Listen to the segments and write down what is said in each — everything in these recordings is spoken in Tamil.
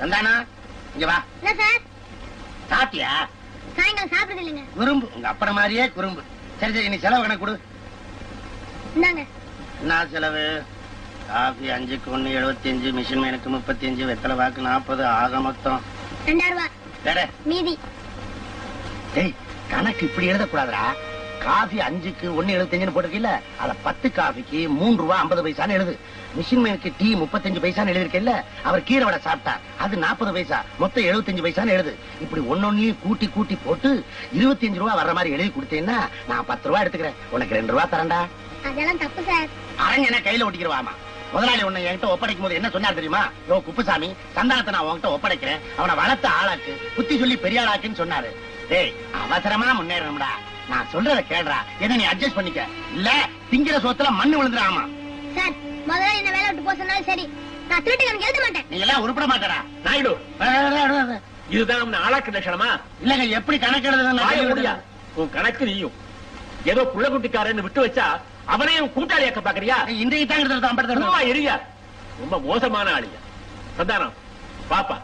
சந்தானா இங்க வா என்ன சார் சாப்பிட்டியா சாயங்காலம் சாப்பிடுறது இல்லைங்க குறும்பு உங்க அப்பன மாதிரியே குறும்பு சரி சரி நீ செலவு கணக்கு கொடு இந்தாங்க என்ன செலவு காஃபி அஞ்சுக்கு ஒண்ணு எழுபத்தி அஞ்சு மிஷின் மேனுக்கு முப்பத்தி அஞ்சு வெத்தலை வாக்கு நாற்பது ஆக மொத்தம் ரெண்டாயிரம் ரூபாய் வேற மீதி டேய் கணக்கு இப்படி எழுதக்கூடாதுடா காஃபி அஞ்சுக்கு ஒண்ணு எழுபத்தஞ்சுன்னு போட்டிருக்கீல்ல அத பத்து காஃபிக்கு மூணு ரூபா ஐம்பது பைசான்னு எழுது மிஷின் மேனுக்கு டீ முப்பத்தஞ்சு பைசான்னு எழுதிருக்கேல்ல அவர் கீரை வடை சாப்பிட்டா அது நாற்பது பைசா மொத்தம் எழுபத்தஞ்சு பைசான்னு எழுது இப்படி ஒன்னொன்னையும் கூட்டி கூட்டி போட்டு இருபத்தி அஞ்சு ரூபா வர்ற மாதிரி எழுதி கொடுத்தேன்னா நான் பத்து ரூபா எடுத்துக்கிறேன் உனக்கு ரெண்டு ரூபா தரேன்டா அதெல்லாம் தப்பு சார் அரஞ்சனா கையில ஒட்டிக்கிறவாமா முதலாளி உன்னை என்கிட்ட ஒப்படைக்கும் போது என்ன சொன்னார் தெரியுமா யோ குப்புசாமி சந்தானத்தை நான் உன்கிட்ட ஒப்படைக்கிறேன் அவனை வளர்த்த ஆளாக்கு புத்தி சொல்லி பெரிய ஆளாக்குன்னு சொன்னாரு டேய் அவசரமா முன்னேறணும்டா நான் சொல்றத கேடுறா என்ன நீ அட்ஜஸ்ட் பண்ணிக்க இல்ல திங்கிற சோத்துல மண்ணு விழுந்துடாமா சார் முதல்ல என்ன வேலை விட்டு போக சொன்னாலும் சரி நான் திருட்டு கணக்கு எழுத மாட்டேன் நீ எல்லாம் உருப்பட மாட்டடா நாயுடு வா, வா, வா, வா. இதுதான் உன்னை ஆளாக்கு லட்சணமா இல்லங்க எப்படி கணக்கு எழுதுறதுன்னு வாய நான் மூடியா. உன் கணக்கு நீயும் ஏதோ புள்ள குட்டிக்காரன்னு விட்டு வச்சா அவனையும் கூட்டாளியாக்க பாக்குறியா இன்றைக்கு தான் எடுத்துட்டு சும்மா ஐம்பது எரியா ரொம்ப மோசமான ஆளியா சந்தானம் பாப்பா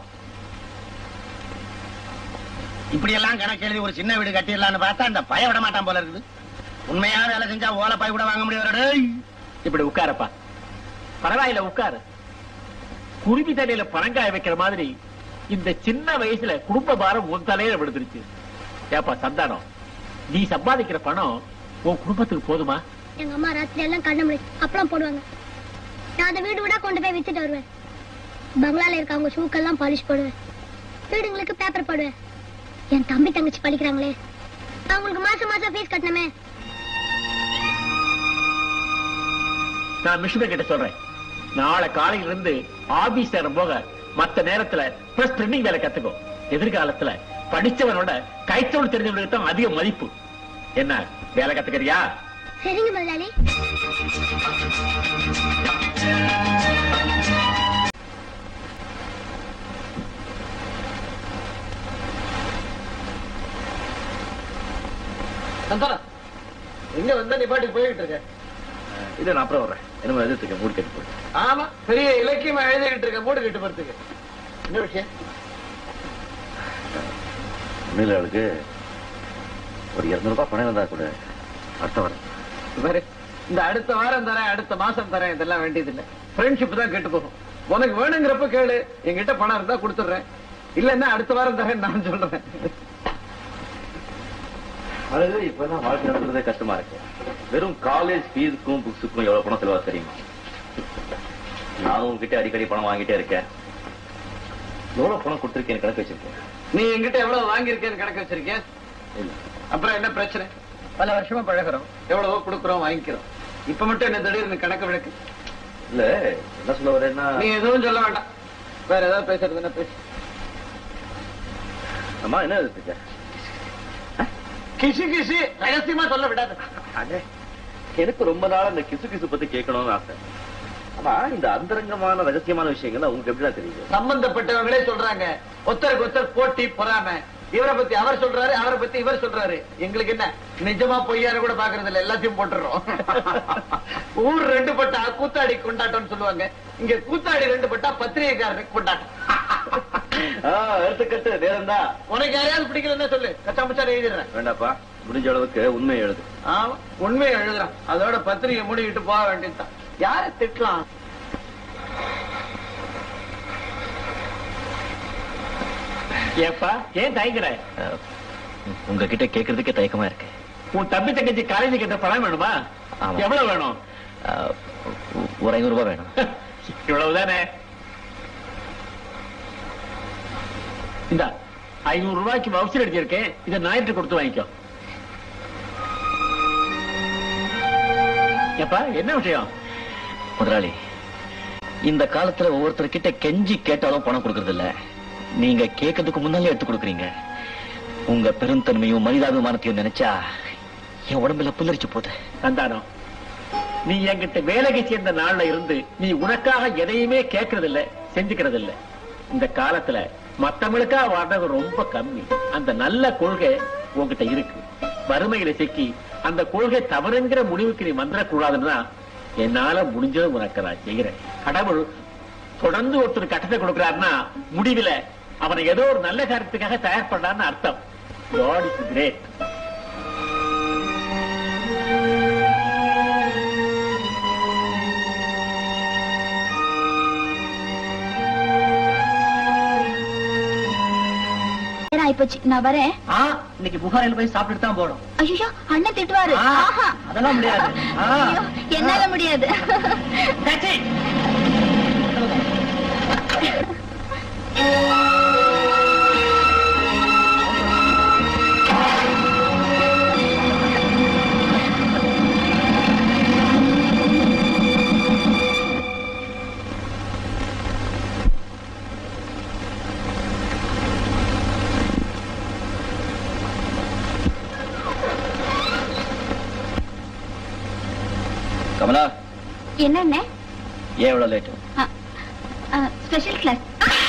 இப்படி எல்லாம் கணக்கு எழுதி ஒரு சின்ன வீடு கட்டிடலாம்னு பார்த்தா அந்த பய விட மாட்டான் போல இருக்குது உண்மையா வேலை செஞ்சா ஓலை பாய் கூட வாங்க முடியாது இப்படி உட்காரப்பா பரவாயில்ல உட்காரு குருவி தலையில பனங்காய வைக்கிற மாதிரி இந்த சின்ன வயசுல குடும்ப பாரம் உன் தலையில விழுந்துருச்சு ஏப்பா சந்தானம் நீ சம்பாதிக்கிற பணம் உன் குடும்பத்துக்கு போதுமா எங்க அம்மா ராத்திரி எல்லாம் கண்ண முடி அப்பளம் போடுவாங்க நான் அதை வீடு வீடா கொண்டு போய் வித்துட்டு வருவேன் பங்களால இருக்க அவங்க ஷூக்கெல்லாம் பாலிஷ் போடுவேன் வீடுங்களுக்கு பேப்பர் போடுவேன் என் தம்பி தங்கச்சி படிக்கிறாங்களே அவங்களுக்கு மாசம் மாசம் ஃபீஸ் கட்டணுமே நான் மிஷினர் கிட்ட சொல்றேன் நாளை காலையில இருந்து ஆபீஸ் நேரம் போக மத்த நேரத்துல பிரஸ் பிரிண்டிங் வேலை கத்துக்கோ எதிர்காலத்துல படிச்சவனோட கைத்தொழில் தெரிஞ்சவனுக்கு தான் அதிக மதிப்பு என்ன வேலை கத்துக்கிறியா சரிங்க முதலாளி சந்தானம் எங்க வந்த நீ பாட்டுக்கு போய்கிட்டு இருக்க இல்ல நான் அப்புறம் வர்றேன் என்ன எதிர்த்துக்க மூடி கட்டி போட்டு ஆமா பெரிய இலக்கியமா எழுதிக்கிட்டு இருக்க மூடு கட்டு போறதுக்கு என்ன விஷயம் ஒன்றும் அவளுக்கு ஒரு இருநூறு ரூபாய் பணம் இருந்தா கூட அடுத்த வரேன் பாரு இந்த அடுத்த வாரம் தரேன் அடுத்த மாசம் தரேன் இதெல்லாம் வேண்டியது இல்ல ஃப்ரெண்ட்ஷிப் தான் கெட்டு போகும் உனக்கு வேணுங்கிறப்ப கேளு என்கிட்ட பணம் இருந்தா கொடுத்துடுறேன் இல்லன்னா அடுத்த வாரம் தரேன் நான் சொல்றேன் அது இப்பெல்லாம் வாழ்க்கை நடத்துறதே கஷ்டமா இருக்கு வெறும் காலேஜ் ஃபீஸுக்கும் புக்ஸுக்கும் எவ்வளவு பணம் செலவா தெரியுமா நானும் உங்ககிட்ட அடிக்கடி பணம் வாங்கிட்டே இருக்கேன் எவ்வளவு பணம் கொடுத்துருக்கேன் கணக்கு வச்சிருக்கேன் நீ என்கிட்ட எவ்வளவு வாங்கியிருக்கேன்னு கணக்கு வச்சிருக்கேன் இல்ல அப்புறம் என்ன பிரச்சனை பல வருஷமா பழகுறோம் எவ்வளவோ கொடுக்குறோம் வாங்கிக்கிறோம் இப்ப மட்டும் என்ன திடீர்னு கணக்கு விளக்கு இல்ல என்ன சொல்ல வரேன்னா நீ எதுவும் சொல்ல வேண்டாம் வேற ஏதாவது பேசுறதுன்னா பேசு அம்மா என்ன எடுத்துக்க கிசு கிசு ரகசியமா சொல்ல விடாத அடே, எனக்கு ரொம்ப நாள் அந்த கிசு கிசு பத்தி கேட்கணும்னு ஆசை ஆமா இந்த அந்தரங்கமான ரகசியமான விஷயங்கள் உங்களுக்கு எப்படிலாம் தெரியுது சம்பந்தப்பட்டவங்களே சொல்றாங்க ஒருத்தருக்கு ஒருத்தர் போட்டி பொறாம இவரை பத்தி அவர் சொல்றாரு அவரை பத்தி இவர் சொல்றாரு எங்களுக்கு என்ன நிஜமா பொய்யாரு கூட பாக்குறது இல்ல எல்லாத்தையும் போட்டுறோம் ஊர் ரெண்டு பட்டா கூத்தாடி கொண்டாட்டம்னு சொல்லுவாங்க இங்க கூத்தாடி ரெண்டு பட்டா பத்திரிகைக்காரருக்கு கொண்டாட்டம் ஆ, எடுத்துக்கட்டு நேரம் தான் உனக்கு யாரையாவது பிடிக்கலன்னா சொல்லு கச்சாமச்சார எழுதிடுறேன் வேண்டாப்பா முடிஞ்ச அளவுக்கு உண்மை எழுது ஆமா உண்மையை எழுதுறான் அதோட பத்திரிகை மூடிக்கிட்டு போக வேண்டியதுதான் யார திட்டலாம் ஏப்பா ஏன் தயங்குற உங்ககிட்ட கேக்குறதுக்கே தயக்கமா இருக்கு உன் தம்பி தங்கச்சி காலேஜ் கிட்ட பணம் வேணுமா ஆமா. எவ்வளவு வேணும் ஒரு ஐநூறு ரூபாய் வேணும் இவ்வளவுதானே இந்த ஐநூறு ரூபாய்க்கு வவுச்சர் அடிச்சிருக்கேன் இதை ஞாயிற்று கொடுத்து வாங்கிக்கோ ஏப்பா என்ன விஷயம் முதலாளி இந்த காலத்துல ஒவ்வொருத்தர்கிட்ட கெஞ்சி கேட்டாலும் பணம் கொடுக்கறது இல்ல நீங்க கேட்கறதுக்கு முன்னாலே எடுத்து கொடுக்குறீங்க உங்க பெருந்தன்மையும் மனிதாபிமானத்தையும் நினைச்சா என் உடம்புல புல்லரிச்சு போகுது சந்தானம் நீ என்கிட்ட வேலைக்கு சேர்ந்த நாள்ல இருந்து நீ உனக்காக எதையுமே கேட்கறது இல்ல செஞ்சுக்கிறது இல்ல இந்த காலத்துல மத்தவங்களுக்கா வாழ்றது ரொம்ப கம்மி அந்த நல்ல கொள்கை உன்கிட்ட இருக்கு வறுமையில சிக்கி அந்த கொள்கை தவறுங்கிற முடிவுக்கு நீ வந்துடக்கூடாதுன்னா என்னால முடிஞ்சது உனக்கு நான் செய்கிறேன் கடவுள் தொடர்ந்து ஒருத்தர் கட்டத்தை கொடுக்கிறாருன்னா முடிவுல அவனை ஏதோ ஒரு நல்ல காரியத்துக்காக தயார் பண்றான்னு அர்த்தம் காட் இஸ் கிரேட் நேரம் ஆயிப்போச்சு நான் வரேன் இன்னைக்கு புகாரில் போய் சாப்பிட்டு தான் போடும் ஐயோ அண்ணன் திட்டுவாரு ஆ, ஆஹா. அதெல்லாம் முடியாது. ஆ. ஐயோ, என்னால முடியாது கமலா என்ன அண்ணே ஏன் இவ்வளவு லேட்டு ஸ்பெஷல் கிளாஸ்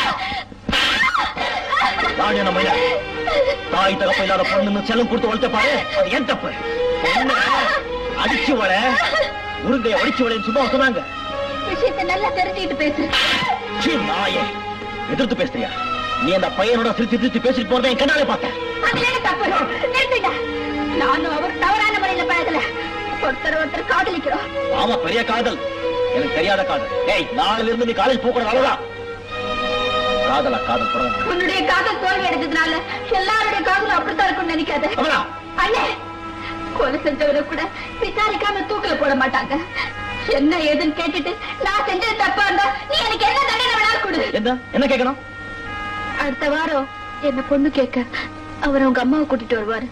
நான் என்ன மயிலா தாய் தகப்ப இல்லாத பொண்ணு செல்லம் கொடுத்து வளர்த்த பாரு அது ஏன் தப்பு பொண்ணு அடிச்சு வள முருங்கைய அடிச்சு வளைன்னு சும்மா சொன்னாங்க விஷயத்தை நல்லா தெரிஞ்சுக்கிட்டு பேசு சீ, நாயே எதிர்த்து பேசுறியா நீ அந்த பையனோட சிரிச்சு சிரிச்சு பேசிட்டு போறதை என் கண்ணாலே பார்த்தேன் அதுல என்ன தப்பு நிறுத்துங்க நானும் அவர் தவறான முறையில பழகல ஒருத்தர் ஒருத்தர் காதலிக்கிறோம் ஆமா பெரிய காதல் எனக்கு தெரியாத காதல் ஏய் நாளையில இருந்து நீ காலேஜ் போக கூடாது அவ்வளவுதான் காதலா காதல் போறாங்க உன்னுடைய காதல் தோல்வி அடைஞ்சதுனால எல்லாருடைய காதலும் அப்படித்தான் இருக்கும்னு நினைக்காத கமலா அண்ணே கொலை செஞ்சவரை கூட விசாரிக்காம தூக்கல போட மாட்டாங்க என்ன ஏதுன்னு கேட்டுட்டு நான் செஞ்சது தப்பா இருந்தா நீ எனக்கு என்ன தண்டனை வேணாலும் கொடு என்ன என்ன கேட்கணும் அடுத்த வாரம் என்ன பொண்ணு கேட்க அவர் உங்க அம்மாவை கூட்டிட்டு வருவாரு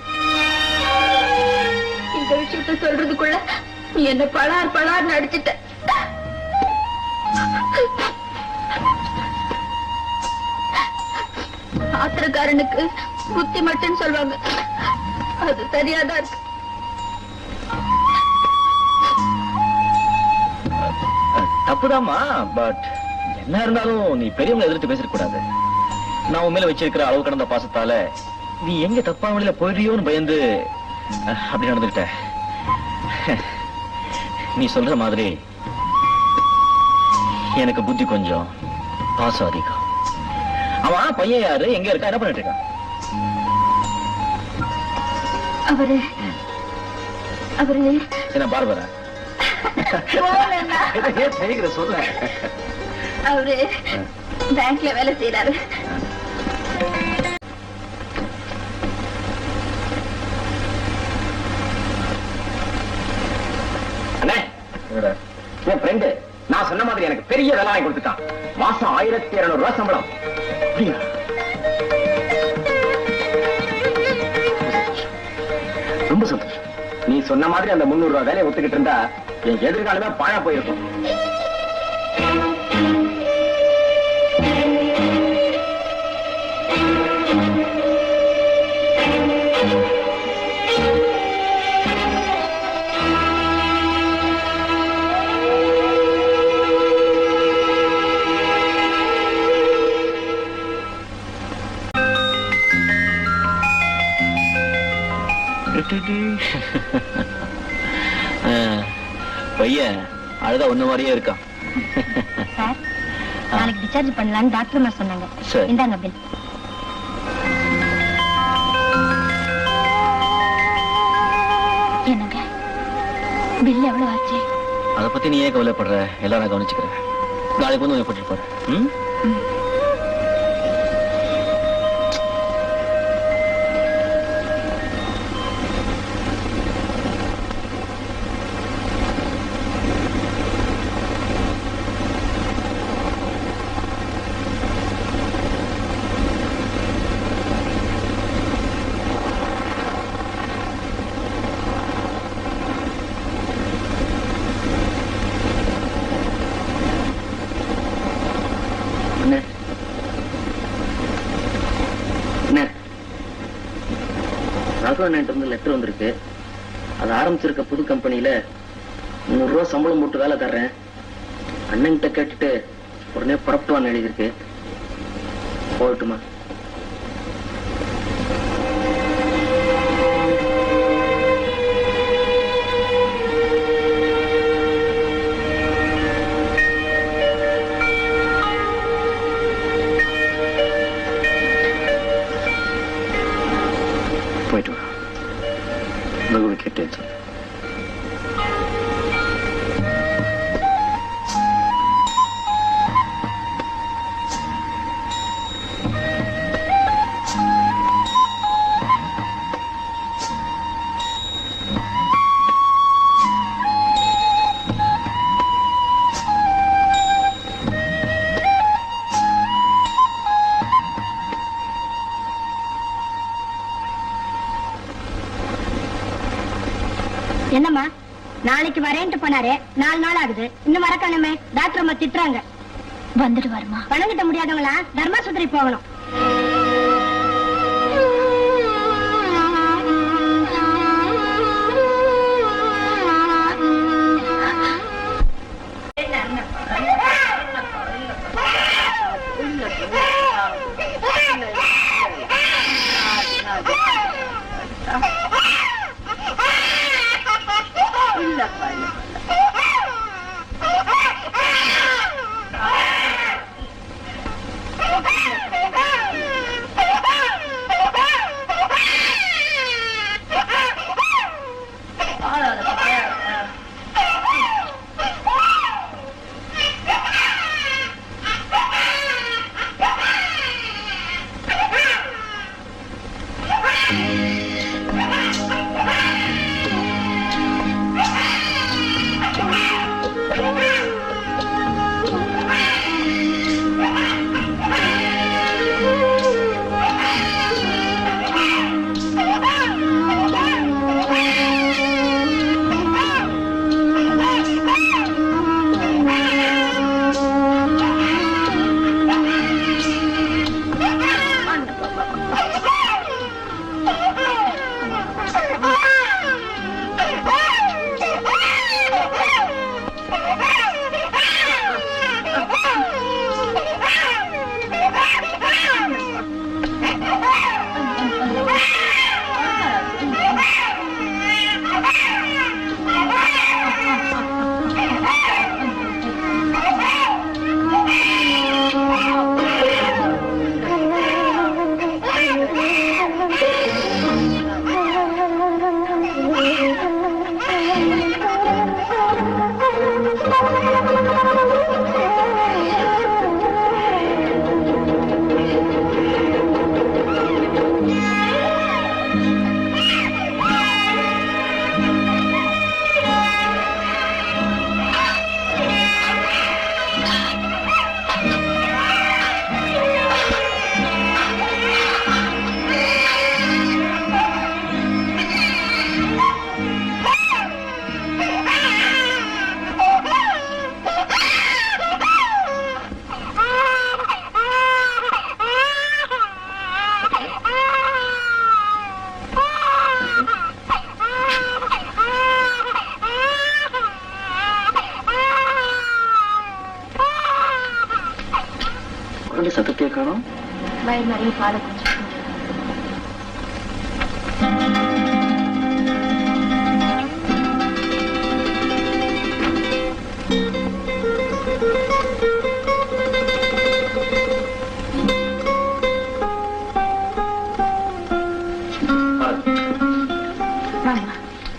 இந்த விஷயத்த சொல்றதுக்குள்ள நீ என்ன பலார் பலார்னு அடிச்சிட்ட ஆத்திரக்காரனுக்கு புத்தி மட்டும் சொல்லுவாங்க அது சரியாதான் இருக்கு தப்புதாம்மா பட் என்ன இருந்தாலும் நீ பெரியவங்களை எதிர்த்து பேசிட கூடாது நான் உன் மேல வச்சிருக்கிற அளவு கடந்த பாசத்தால நீ எங்க தப்பான வழியில போயிடுறியோன்னு பயந்து அஹ், அப்படி நடந்துகிட்ட நீ சொல்ற மாதிரி எனக்கு புத்தி கொஞ்சம் பாசம் அதிகம் அவன் பையன் யாரு எங்க இருக்கா என்ன பண்ணிட்டு இருக்கான் அவரு அவரு என்ன பார்பரா போகலன்னா தெரிகிற சொல்ல அவரு பேங்க்ல வேலை செய்யறாரு அண்ணே என் ஃப்ரெண்டு நான் சொன்ன மாதிரி எனக்கு பெரிய வேலை வாங்கி கொடுத்துட்டான் மாசம் ஆயிரத்தி இருநூறு ரூபாய் சம்பளம் அப்படியா? ரொம்ப சந்தோஷம் நீ சொன்ன மாதிரி அந்த முன்னூறு ரூபாய் வேலையை ஒத்துக்கிட்டு இருந்தா என் எதிர்காலமே பாழா போயிருக்கும் பையன் அழுதா ஒண்ணு மாதிரியே இருக்கான் சார் நாளைக்கு டிஸ்சார்ஜ் பண்ணலாம்னு டாக்டர் மாதிரி சொன்னாங்க சரி. இந்தாங்க பில் என்னங்க பில் எவ்வளவு ஆச்சு அத பத்தி நீ ஏன் கவலைப்படுற எல்லாம் நான் கவனிச்சுக்கிறேன் நாளைக்கு வந்து உன்னை கூட்டிட்டு போறேன் ம்? என்ன என்ன ராഘவ அண்ணன்ட்ட இருந்து லெட்டர் வந்திருக்கு அது ஆரம்பிச்சிருக்க புது கம்பெனியில முந்நூறு ரூபா சம்பளம் போட்டு வேலை தர்றேன் அண்ணன்கிட்ட கேட்டுட்டு உடனே புறப்பட்டுவான்னு எழுதியிருக்கு போகட்டுமா என்னம்மா நாளைக்கு வரேன்ட்டு போனாரு நாலு நாள் ஆகுது இன்னும் மறக்கணுமே டாக்டர் அம்மா திட்டுறாங்க வந்துட்டு வருமா பணம் கிட்ட முடியாதவங்களா தர்மாசுத்திரி போகணும் குழந்தை சத்தத்தை காணும் வயிறு நிறைய பாலை குடிச்சு வாங்க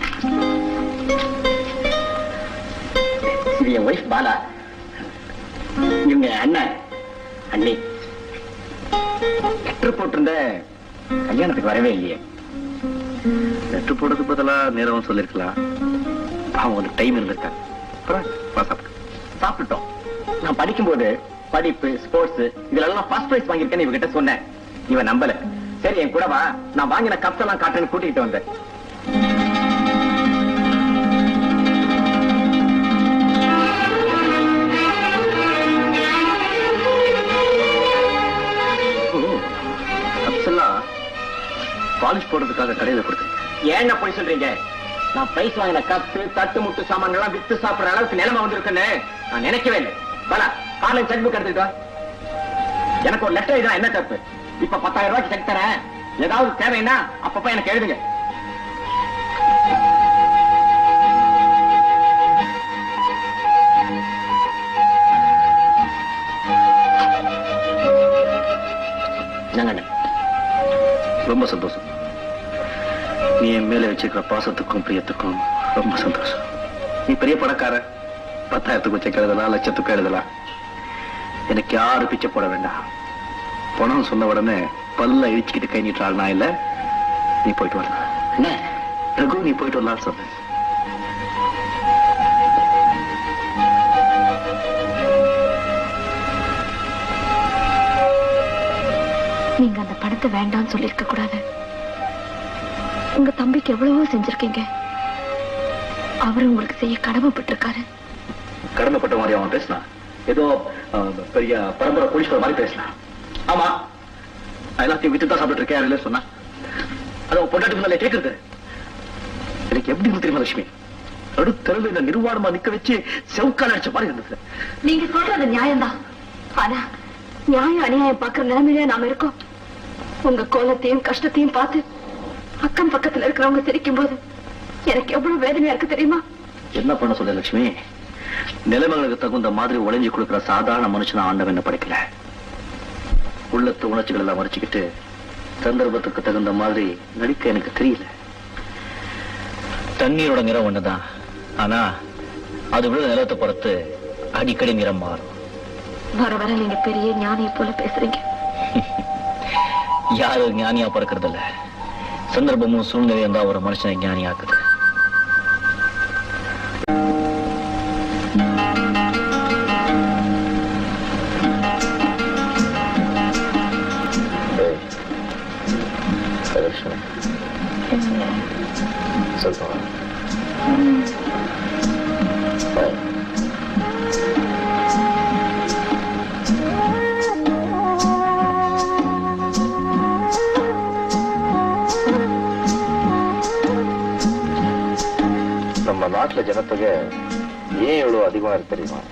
இது என் ஒய்ஃப் பாலா இவங்க அண்ணன் அண்ணி லெட்டர் போட்டிருந்த கல்யாணத்துக்கு வரவே இல்லையே லெட்டர் போடுறதுக்கு பதிலா நேரம் சொல்லிருக்கலாம் அவங்களுக்கு டைம் இருந்திருக்காங்க அப்புறம் வா சாப்பிடு. சாப்பிட்டுட்டோம் நான் படிக்கும்போது படிப்பு ஸ்போர்ட்ஸ் இதுல எல்லாம் ஃபர்ஸ்ட் பிரைஸ் வாங்கியிருக்கேன்னு இவகிட்ட சொன்னேன் இவன் நம்பல சரி என் கூட வா நான் வாங்கின கப்ஸ் எல்லாம் காட்டுன்னு கூட்டிகிட்டு வந்தேன் கப்ஸ் எல்லாம் பாலிஷ் போடுறதுக்காக கடையில கொடுத்தேன் ஏன் அப்படி சொல்றீங்க நான் பிரைஸ் வாங்கின கப்பு தட்டு முட்டு சாமான்கள்லாம் வித்து சாப்பிடுற அளவுக்கு நிலைமை வந்திருக்குன்னு நான் நினைக்கவே இல்லை பல காலை செக் புக் எடுத்துக்கிட்டா எனக்கு ஒரு லெட்டர் இதான் என்ன தப்பு இப்ப பத்தாயிரம் ரூபாய்க்கு செக் தரேன் ஏதாவது தேவைன்னா அப்பப்ப எனக்கு எழுதுங்க இந்தாங்க ரொம்ப சந்தோஷம் நீ என் மேல வச்சிருக்கிற பாசத்துக்கும் பிரியத்துக்கும் ரொம்ப சந்தோஷம் நீ பெரிய பணக்கார பத்தாயிரத்துக்கு செக் எழுதலாம் லட்சத்துக்கு எழுதலாம் எனக்கு யாரு பிச்சை போட வேண்டாம் பணம் சொன்ன உடனே பல்ல இடிச்சுக்கிட்டு கை நீட்டுறாள் நான் இல்ல நீ போயிட்டு வரலாம் என்ன ரகு நீ போயிட்டு வரலாம்னு சொன்னேன் நீங்க அந்த பணத்தை வேண்டாம்னு சொல்லிருக்க கூடாது உங்க தம்பிக்கு எவ்வளவோ செஞ்சிருக்கீங்க அவர் உங்களுக்கு செய்ய கடமைப்பட்டிருக்காரு கடமைப்பட்ட மாதிரி அவன் பேசினான் ஏதோ அஹ், பெரிய பரம்பரை கோடீஸ்வரர் மாதிரி பேசினான் ஆமா நான் எல்லாத்தையும் வித்து தான் சாப்பிட்டு இருக்கேன் அதுல சொன்னா அது அவன் பொண்டாட்டி முன்னாலே கேக்குறது எனக்கு எப்படி இருந்து தெரியுமா லட்சுமி நடுத்தரவு இந்த நிர்வாணமா நிக்க வச்சு செவுக்கால அடிச்ச மாதிரி இருந்தது நீங்க சொல்றது நியாயம்தான் ஆனா நியாயம் அநியாயம் பாக்குற நிலைமையில நாம இருக்கோம் உங்க கோலத்தையும் கஷ்டத்தையும் பார்த்து அக்கம் பக்கத்துல இருக்கிறவங்க சிரிக்கும் போது எனக்கு எவ்வளவு வேதனையா இருக்கு தெரியுமா என்ன பண்ண சொல்ல லட்சுமி நிலைமைகளுக்கு தகுந்த மாதிரி உழைஞ்சு கொடுக்கிற சாதாரண மனுஷனா ஆண்டவன் என்ன படைக்கல உள்ளத்து உணர்ச்சிகள் எல்லாம் மறைச்சுக்கிட்டு சந்தர்ப்பத்துக்கு தகுந்த மாதிரி நடிக்க எனக்கு தெரியல தண்ணீரோட நிறம் ஒண்ணுதான் ஆனா அது விட நிலத்தை பொறுத்து அடிக்கடி நிறம் மாறும் வர வர நீங்க பெரிய ஞானியை போல பேசுறீங்க யாரு ஞானியா பிறக்கிறது இல்ல சந்தர்ப்பமும் சூழ்நிலையும் தான் ஒரு மனுஷனை ஞானியாக்குது நம்ம நாட்டுல ஜனத்தொகை ஏன் எவ்வளவு அதிகமா இருக்கு தெரியுமா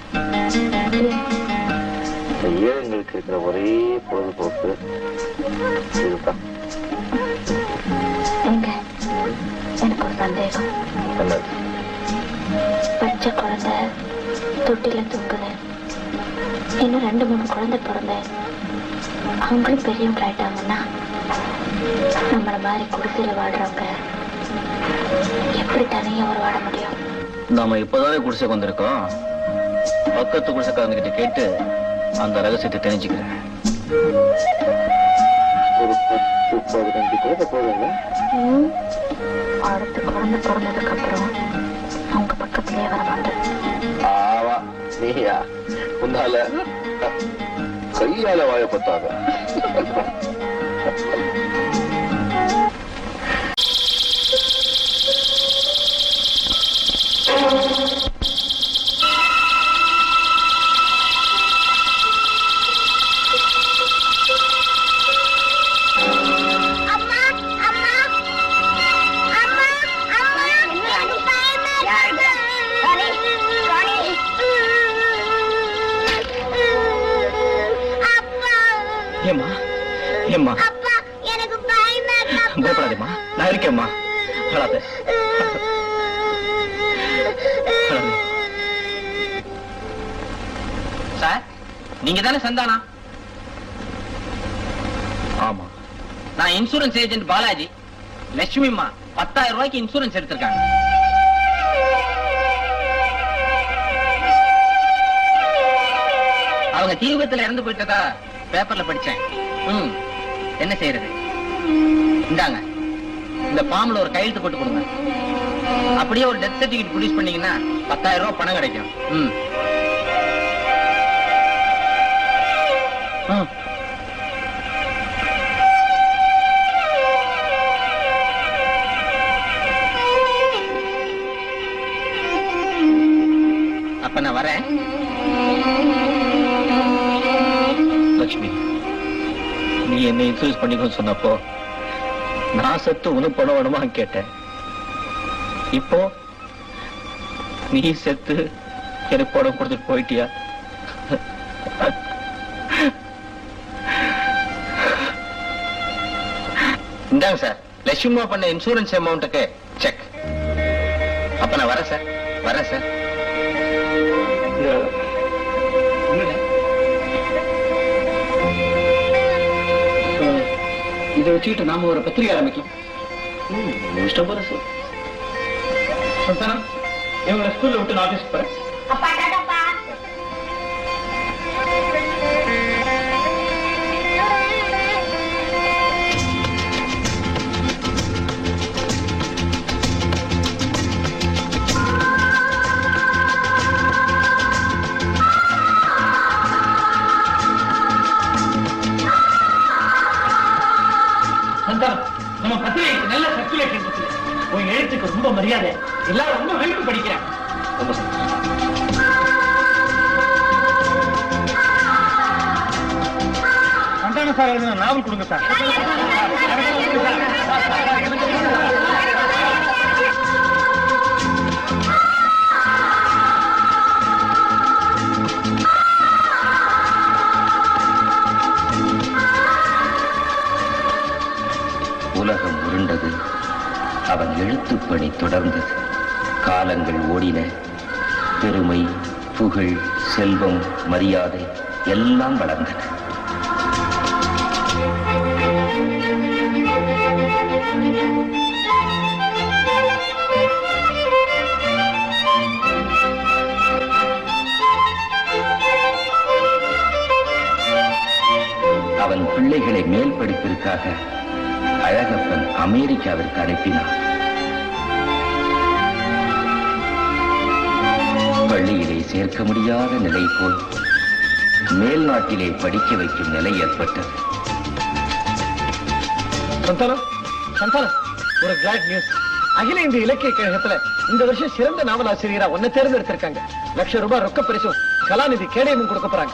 இந்த ஏழைங்களுக்கு இருக்கிற ஒரே பொழுதுபோக்கு இதுதான் எங்க எனக்கு ஒரு சந்தேகம் என்னது பச்சை குழந்தை தொட்டில தூங்குது இன்னும் ரெண்டு மூணு குழந்தை பிறந்த அவங்களும் பெரியவங்க ஆயிட்டாங்கன்னா நம்மள மாதிரி குடிசையில வாழ்றவங்க எப்படி தனியா ஒரு வாழ முடியும் நாம இப்பதானே குடிசைக்கு வந்திருக்கோம் பக்கத்து குடிசைக்காரங்கிட்ட கேட்டு அந்த ரகசியத்தை தெரிஞ்சுக்கிறேன் ஒரு பத்து பதினஞ்சு குழந்தை போதுங்க அடுத்த குழந்தை பிறந்ததுக்கு அப்புறம் அவங்க பக்கத்திலேயே வர மாட்டேன் ஆவா நீயா உன்னால கையால வாய பத்தாத அம்மா அம்மா அம்மா அம்மா எனக்கு பயமா இருக்கு அப்பா ஏம்மா ஏம்மா அப்பா எனக்கு பயமா இருக்கு அப்பா. பயப்படாதேம்மா நான் இருக்கேம்மா அழாத அழாத. சார் நீங்க தானே சந்தானா ஆமா நான் இன்சூரன்ஸ் ஏஜென்ட் பாலாஜி லட்சுமிம்மா பத்தாயிரம் ரூபாய்க்கு இன்சூரன்ஸ் எடுத்திருக்காங்க அவங்க தீ விபத்துல இறந்து போயிட்டதா பேப்பர்ல படிச்சேன் ம் என்ன செய்யறது இந்தாங்க இந்த ஃபார்ம்ல ஒரு கையெழுத்து போட்டு கொடுங்க அப்படியே ஒரு டெத் சர்டிபிகேட் ப்ரொடியூஸ் பண்ணீங்கன்னா பத்தாயிரம் ரூபாய் பணம் கிடைக்கும் ம் ம் அப்ப நான் வரேன் லட்சுமி நீ என்ன இன்சூரன்ஸ் பண்ணிக்கணும்னு சொன்னப்போ நான் செத்து உனக்கு பணம் வேணுமா கேட்டேன் இப்போ நீ செத்து எனக்கு பணம் கொடுத்துட்டு போயிட்டியா இந்தாங்க சார் லட்சுமா பண்ண இன்சூரன்ஸ் அமௌண்ட்டுக்கு செக் அப்ப நான் வரேன் சார் வரேன் சார் இதை வச்சுக்கிட்டு நாம ஒரு பத்திரிகை ஆரம்பிக்கலாம் இஷ்டம் போல சார் சந்தானம் இவங்களை ஸ்கூல்ல விட்டு நான் ஆபீஸ்க்கு போறேன் அப்பா டாடாப்பா சந்தானம் நம்ம பத்திரிகைக்கு நல்ல சர்க்குலேஷன் இருக்கு உன் எழுத்துக்கு ரொம்ப மரியாதை எல்லாரும் ரொம்ப விரும்பி படிக்கிறேன் ரொம்ப சந்தோஷம். சந்தான சார் எழுதின நாவல் கொடுங்க சார் உலகம் உருண்டது அவன் எழுத்துப்பணி தொடர்ந்தது காலங்கள் ஓடின பெருமை புகழ் செல்வம் மரியாதை எல்லாம் வளர்ந்தன அவன் பிள்ளைகளை மேல் படிப்பிற்காக அழகப்பன் அமெரிக்காவிற்கு அனுப்பினான் பள்ளியிலே சேர்க்க முடியாத நிலை போல் மேல் நாட்டிலே படிக்க வைக்கும் நிலை ஏற்பட்டது சந்தானம் சந்தானம் ஒரு கிளாட் நியூஸ் அகில இந்திய இலக்கிய கழகத்துல இந்த வருஷம் சிறந்த நாவலாசிரியரா ஒன்ன தேர்ந்தெடுத்திருக்காங்க லட்சம் ரூபாய் ரொக்க பரிசும் கலாநிதி கேடயமும் கொடுக்க போறாங்க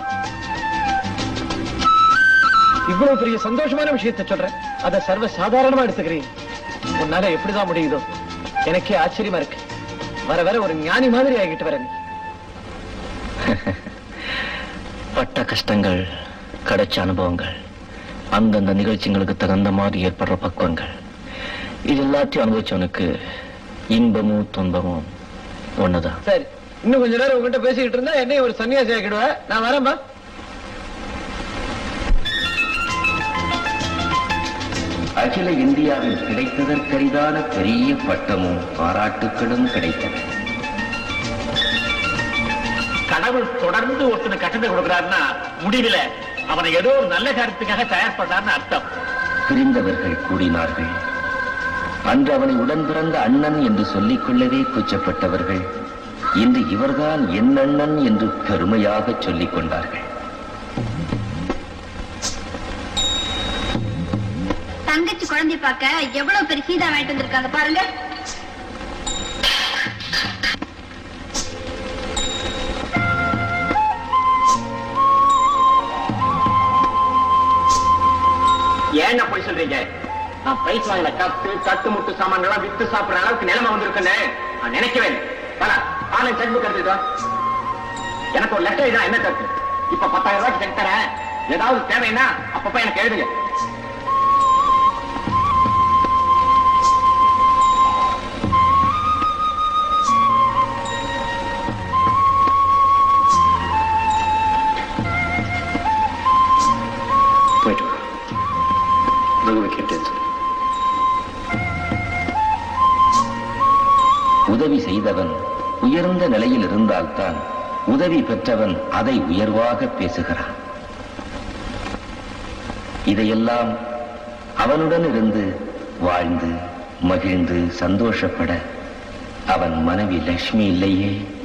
இவ்வளவு பெரிய சந்தோஷமான விஷயத்தை சொல்றேன் அதை சர்வ சாதாரணமா எடுத்துக்கிறீங்க உன்னால எப்படிதான் முடியுதோ எனக்கே ஆச்சரியமா இருக்கு வர வர ஒரு ஞானி மாதிரி ஆகிட்டு வர நீ பட்ட கஷ்டங்கள் கிடைச்ச அனுபவங்கள் அந்தந்த நிகழ்ச்சிங்களுக்கு தகுந்த மாதிரி ஏற்படுற பக்குவங்கள் இது எல்லாத்தையும் அனுபவிச்சவனுக்கு இன்பமும் துன்பமும் ஒண்ணுதான் சரி இன்னும் கொஞ்ச நேரம் உங்ககிட்ட பேசிக்கிட்டு இருந்தா என்னையும் ஒரு சன்னியாசி ஆக்கிடுவேன் நான் வரேன்பா அகில இந்தியாவில் கிடைத்ததற்கரிதான பெரிய பட்டமும் பாராட்டுக்களும் கிடைத்தன கடவுள் தொடர்ந்து ஒருத்தனை கட்டத்தை கொடுக்கிறாருன்னா முடிவில் அவனை ஏதோ ஒரு நல்ல காரியத்துக்காக தயார் பண்றாருன்னு அர்த்தம் பிரிந்தவர்கள் கூடினார்கள் அன்று அவனை உடன் பிறந்த அண்ணன் என்று சொல்லிக் கொள்ளவே கூச்சப்பட்டவர்கள் இன்று இவர்தான் என் அண்ணன் என்று பெருமையாக சொல்லிக் கொண்டார்கள் தங்கச்சி குழந்தை பார்க்க எவ்வளவு பெரிய சீதா வாங்கிட்டு வந்திருக்காங்க பாருங்க ஏன் போய் சொல்றீங்க நான் பிரைஸ் வாங்கின கத்து தட்டு முட்டு சாமான்கள்லாம் வித்து சாப்பிடுற அளவுக்கு நிலைமை வந்திருக்குன்னு நான் நினைக்கவே இல்லை பல ஆன்லைன் செக் புக் எடுத்துக்கோ எனக்கு ஒரு லெட்டர் தான் என்ன தட்டு இப்ப பத்தாயிரம் ரூபாய்க்கு செக் தரேன் ஏதாவது தேவைன்னா அப்பப்ப எனக்கு எழுதுங்க போயிட்டு வா. ரகுவை கேட்டேன் சொல்லு. உதவி செய்தவன் உயர்ந்த நிலையில் இருந்தால்தான் உதவி பெற்றவன் அதை உயர்வாக பேசுகிறான் இதையெல்லாம் அவனுடன் இருந்து வாழ்ந்து மகிழ்ந்து சந்தோஷப்பட அவன் மனைவி லட்சுமி இல்லையே